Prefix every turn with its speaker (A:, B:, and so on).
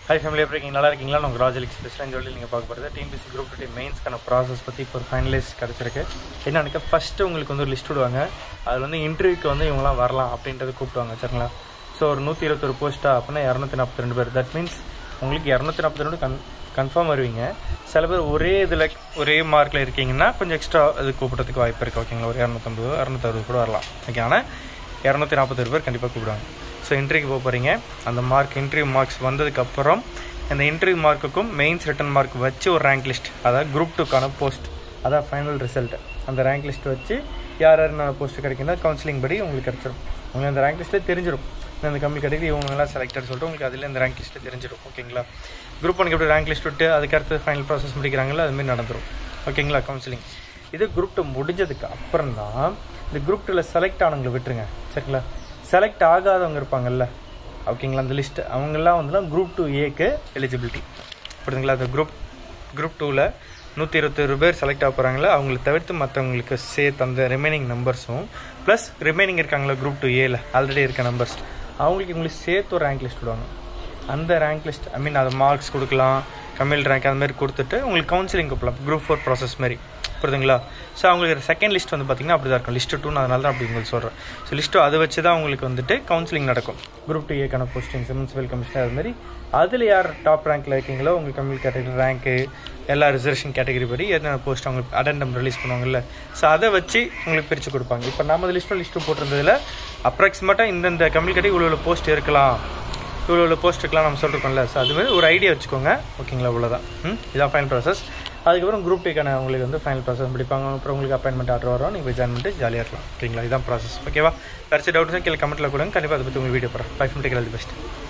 A: high family எப்படி இருக்கீங்க நல்லா இருக்கீங்களா உங்கள் ராஜல் எக்ஸ்பிரஸ்லாம் சொல்லி நீங்கள் பார்க்க போகிறது டிஎன்பிசி குரூப் டூ மெயின்ஸ்க்கான ப்ராசஸ் பற்றி இப்போ ஒரு ஃபைனலைஸ் கிடச்சிருக்கு என்னன்னு ஃபஸ்ட்டு உங்களுக்கு வந்து ஒரு லிஸ்ட் விடுவாங்க அதில் வந்து இன்டர்வியூக்கு வந்து இவங்களாம் வரலாம் அப்படின்றத கூப்பிடுவாங்க சரிங்களா ஸோ ஒரு நூற்றி இருபத்தொரு போஸ்ட்டா அப்படின்னா இரநூத்தி நாற்பத்தி ரெண்டு பேர் தட் மீன்ஸ் உங்களுக்கு இரநூத்தி நாற்பத்தி ரெண்டு கன் கன்ஃபார்ம் வருவீங்க சில பேர் ஒரே இதில் ஒரே மார்க்கில் இருக்கீங்கன்னா கொஞ்சம் எக்ஸ்ட்ரா இது கூப்பிட்றதுக்கு வாய்ப்பு இருக்குது ஓகேங்களா ஒரு இரநூத்தம்பது இரநூத்தறுபது கூட வரலாம் ஓகே ஆனால் இரநூத்தி நாற்பத்தொரு பேர் கண்டிப்பாக கூப்பிடுவாங்க ஸோ இன்டர்வியூக்கு போக போகிறீங்க அந்த மார்க் இன்டர்வியூ மார்க்ஸ் வந்ததுக்கப்புறம் அந்த இன்டர்வியூ மார்க்குக்கும் மெயின்ஸ் ரிட்டன் மார்க் வச்சு ஒரு ரேங்க் லிஸ்ட் அதாவது குரூப் டூக்கான போஸ்ட் அதான் ஃபைனல் ரிசல்ட் அந்த ரேங்க் லிஸ்ட் வச்சு யார் யார் நான் போஸ்ட் கிடைக்குன்னா கவுன்சிலிங் படி உங்களுக்கு கிடச்சிரும் உங்களுக்கு அந்த ரேங்க் லிஸ்ட்டில் தெரிஞ்சிடும் இந்த கம்மி கேட்டகரி இவங்கெல்லாம் செலக்டட் சொல்லிட்டு உங்களுக்கு அதில் இந்த ரேங்க் லிஸ்ட்டில் தெரிஞ்சிடும் ஓகேங்களா குரூப் ஒனுக்கு எப்படி ரேங்க் லிஸ்ட் விட்டு அதுக்கு அடுத்து ஃபைனல் ப்ராசஸ் முடிக்கிறாங்களோ அதுமாரி நடந்துடும் ஓகேங்களா கவுன்சிலிங் இது குரூப் டூ முடிஞ்சதுக்கு அப்புறம் தான் இந்த குரூப் டூவில் செலக்ட் ஆனவங்களை விட்டுருங்க சரிங்களா செலக்ட் ஆகாதவங்க இருப்பாங்கல்ல ஓகேங்களா அந்த லிஸ்ட் அவங்கெல்லாம் வந்து குரூப் டூ ஏக்கு எலிஜிபிலிட்டி புரியுதுங்களா அந்த குரூப் குரூப் டூவில் நூற்றி இருபத்தொரு பேர் செலக்ட் ஆக போகிறாங்களா அவங்கள தவிர்த்து மற்றவங்களுக்கு சேர்த்து அந்த ரிமைனிங் நம்பர்ஸும் ப்ளஸ் ரிமைனிங் இருக்காங்களா குரூப் டூ ஏல ஆல்ரெடி இருக்க நம்பர்ஸ் அவங்களுக்கு இவங்களுக்கு சேர்த்து ஒரு ரேங்க் லிஸ்ட் விடுவாங்க அந்த ரேங்க் லிஸ்ட் ஐ மீன் அது மார்க்ஸ் கொடுக்கலாம் கம்மியில் ரேங்க் அந்த மாதிரி கொடுத்துட்டு உங்களுக்கு கவுன்சிலிங் கூப்பிடலாம் குரூப் ஃபோர் ப்ராசஸ் மாதிரி புரியுதுங்களா ஸோ அவங்களுக்கு செகண்ட் லிஸ்ட் வந்து பார்த்திங்கன்னா அப்படி தான் இருக்கும் லிஸ்ட்டு டூன்னு அதனால தான் அப்படி உங்களுக்கு சொல்கிறேன் ஸோ லிஸ்ட்டு அதை வச்சு தான் உங்களுக்கு வந்துட்டு கவுன்சிலிங் நடக்கும் குரூப் டூ ஏக்கான போஸ்டிங்ஸ் முனிசிபல் கமிஷனர் அது மாதிரி அதில் யார் டாப் ரேங்க்கில் இருக்கீங்களோ உங்களுக்கு கம்மி கேட்டகரி ரேங்க்கு எல்லா ரிசர்வேஷன் கேட்டகரி படி என்னென்ன போஸ்ட் அவங்களுக்கு அடெண்டம் ரிலீஸ் பண்ணுவாங்கல்ல ஸோ அதை வச்சு உங்களுக்கு பிரித்து கொடுப்பாங்க இப்போ நம்ம லிஸ்ட்டு லிஸ்ட்டு போட்டிருந்ததில் அப்ராக்சிமேட்டாக இந்தந்த கம்மி கேட்டகரி இவ்வளோ போஸ்ட் இருக்கலாம் இவ்வளோ இவ்வளோ போஸ்ட் இருக்கலாம் நம்ம சொல்லிருக்கோம்ல ஸோ அது மாதிரி ஒரு ஐடியா வச்சுக்கோங்க ஓகேங்களா இவ்வளோதான் ம் இதான் ஃபைனல் ப்ராசஸ் அதுக்கப்புறம் குரூப் டேக்கான உங்களுக்கு வந்து ஃபைனல் ப்ராசஸ் முடிப்பாங்க அப்புறம் உங்களுக்கு அப்பாயின்மெண்ட் ஆர்டர் வரும் நீங்கள் ஜாயின் பண்ணிட்டு ஜாலியாக இருக்கலாம் ஓகேங்களா இதான் ப்ராசஸ் ஓகேவா வேறு டவுட்ஸ் கீழே கமெண்ட்டில் கொடுங்க கண்டிப்பாக அதை பற்றி உங்களுக்கு வீடியோ போகிறேன் பை ஃபிம் டேக் ஆல் தி பெஸ்ட்